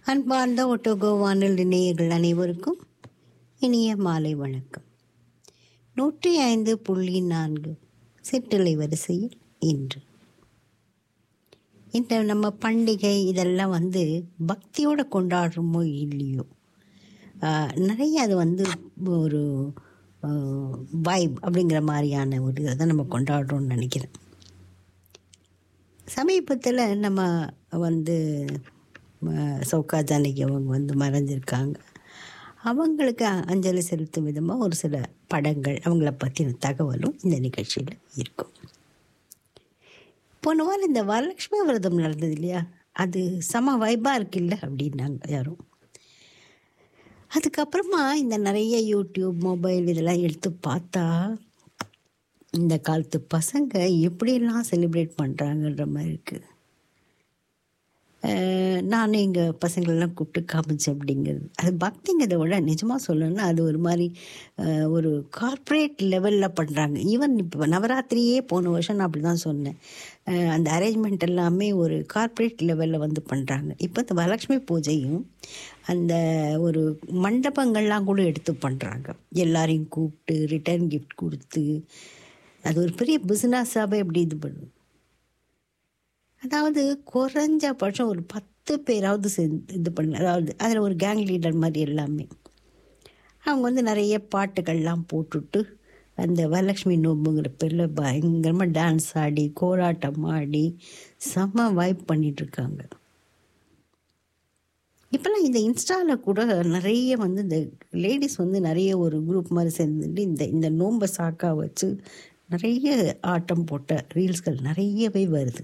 அன்பார்ந்த ஒட்டோகோ வானொலி நேயர்கள் அனைவருக்கும் இனிய மாலை வணக்கம் நூற்றி ஐந்து புள்ளி நான்கு சிற்றலை வரிசையில் இன்று இந்த நம்ம பண்டிகை இதெல்லாம் வந்து பக்தியோடு கொண்டாடுறோமோ இல்லையோ ஆஹ், நிறைய அது வந்து ஒரு வைப் அப்படிங்கிற மாதிரியான ஒரு இதை தான் நம்ம கொண்டாடுறோம்னு நினைக்கிறேன் சமீபத்தில் நம்ம வந்து ம- சௌகா ஜானகி அவங்க வந்து மறைஞ்சிருக்காங்க அவங்களுக்கு அ- அஞ்சலி செலுத்தும் விதமாக ஒரு சில படங்கள் அவங்கள பற்றின தகவலும் இந்த நிகழ்ச்சியில் இருக்கும் போன வாரம் இந்த வரலட்சுமி விரதம் நடந்தது இல்லையா அது செம வைபாக இருக்குல்ல அப்படின்னாங்க யாரும் அதுக்கப்புறமா இந்த நிறைய யூடியூப் மொபைல் இதெல்லாம் எடுத்து பார்த்தா இந்த காலத்து பசங்க எப்படியெல்லாம் செலிப்ரேட் பண்ணுறாங்கன்ற மாதிரி இருக்குது நானும் எங்கள் பசங்களெல்லாம் கூப்பிட்டு காமிச்சேன் அப்படிங்கிறது அது பக்திங்கிறத விட நிஜமாக சொல்லணும்னா அது ஒரு மாதிரி அஹ், ஒரு கார்ப்பரேட் லெவலில் பண்ணுறாங்க ஈவன் இப்போ நவராத்திரியே போன வருஷம் நான் அப்படி தான் சொன்னேன் அஹ், அந்த அரேஞ்ச்மெண்ட் எல்லாமே ஒரு கார்ப்பரேட் லெவலில் வந்து பண்ணுறாங்க இப்போ இந்த வரலட்சுமி பூஜையும் அந்த ஒரு மண்டபங்கள்லாம் கூட எடுத்து பண்ணுறாங்க எல்லாரையும் கூப்பிட்டு ரிட்டர்ன் கிஃப்ட் கொடுத்து அது ஒரு பெரிய பிஸ்னஸாகவே எப்படி இது பண்ணுது அதாவது குறைஞ்சபட்சம் ஒரு பத்து பேராவது சேர்ந்து இது பண்ண அதாவது அதில் ஒரு கேங் லீடர் மாதிரி எல்லாமே அவங்க வந்து நிறைய பாட்டுகள்லாம் போட்டுட்டு அந்த வரலட்சுமி நோம்புங்கிற பேரில் பயங்கரமாக டான்ஸ் ஆடி கோலாட்டம் ஆடி செம்ம வைப் பண்ணிகிட்ருக்காங்க இப்போல்லாம் இந்த இன்ஸ்டாவில் கூட நிறைய வந்து இந்த லேடிஸ் வந்து நிறைய ஒரு குரூப் மாதிரி சேர்ந்துட்டு இந்த இந்த நோம்பை சாக்கா வச்சு நிறைய ஆட்டம் போட்ட ரீல்ஸ்கள் நிறையவே வருது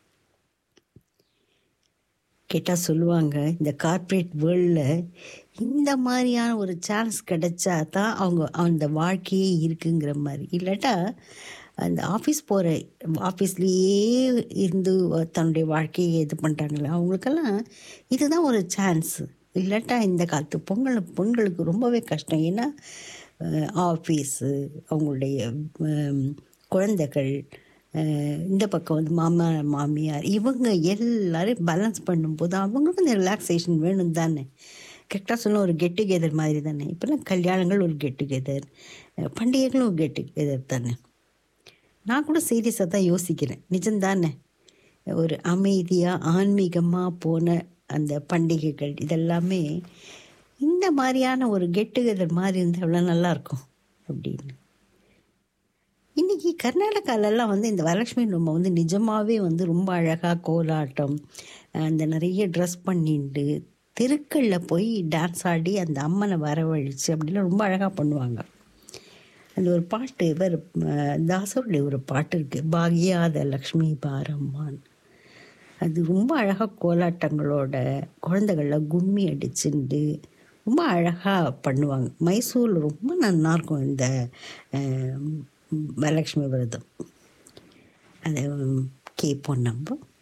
கேட்டால் சொல்லுவாங்க இந்த கார்ப்பரேட் வேர்ல்டில் இந்த மாதிரியான ஒரு சான்ஸ் கிடைச்சா தான் அவங்க அந்த வாழ்க்கையே இருக்குங்கிற மாதிரி இல்லாட்டா அந்த ஆஃபீஸ் போகிற ஆஃபீஸ்லேயே இருந்து தன்னுடைய வாழ்க்கையை இது பண்ணுறாங்களே அவங்களுக்கெல்லாம் இதுதான் ஒரு சான்ஸ் இல்லாட்டா இந்த காலத்து பொங்கல் பொண்களுக்கு ரொம்பவே கஷ்டம் ஏன்னா ஆஃபீஸு அவங்களுடைய ஹம், குழந்தைகள் அஹ் இந்த பக்கம் வந்து மாமா மாமியார் இவங்க எல்லாரும் பேலன்ஸ் பண்ணும்போது அவங்களுக்கும் இந்த ரிலாக்ஸேஷன் வேணும் தானே கரெக்டாக சொன்ன ஒரு கெட் டுகெதர் மாதிரி தானே இப்போல்லாம் கல்யாணங்கள் ஒரு கெட் டுகெதர் பண்டிகைகளும் ஒரு கெட் டுகெதர் தானே நான் கூட சீரியஸாக தான் யோசிக்கிறேன் நிஜம்தானே ஒரு அமைதியாக ஆன்மீகமாக போன அந்த பண்டிகைகள் இதெல்லாமே இந்த மாதிரியான ஒரு கெட் டுகெதர் மாதிரி இருந்தால் எவ்வளோ நல்லாயிருக்கும் அப்படின்னு இன்னைக்கு கர்நாடகாலெல்லாம் வந்து இந்த வரலட்சுமி நோம்பை வந்து நிஜமாகவே வந்து ரொம்ப அழகாக கோலாட்டம் அந்த நிறைய ட்ரெஸ் பண்ணிட்டு தெருக்களில் போய் டான்ஸ் ஆடி அந்த அம்மனை வரவழைச்சு அப்படிலாம் ரொம்ப அழகாக பண்ணுவாங்க அந்த ஒரு பாட்டு இவர் அஹ், தாசருடைய ஒரு பாட்டு இருக்குது பாக்யாத லக்ஷ்மி பாரம்மான் அது ரொம்ப அழகாக கோலாட்டங்களோட குழந்தைகளில் கும்மி அடிச்சுண்டு ரொம்ப அழகாக பண்ணுவாங்க மைசூரில் ரொம்ப நல்லா இருக்கும் இந்த அஹ், வரலட்சுமி விரதம் அதை கேட்போம் நம்ம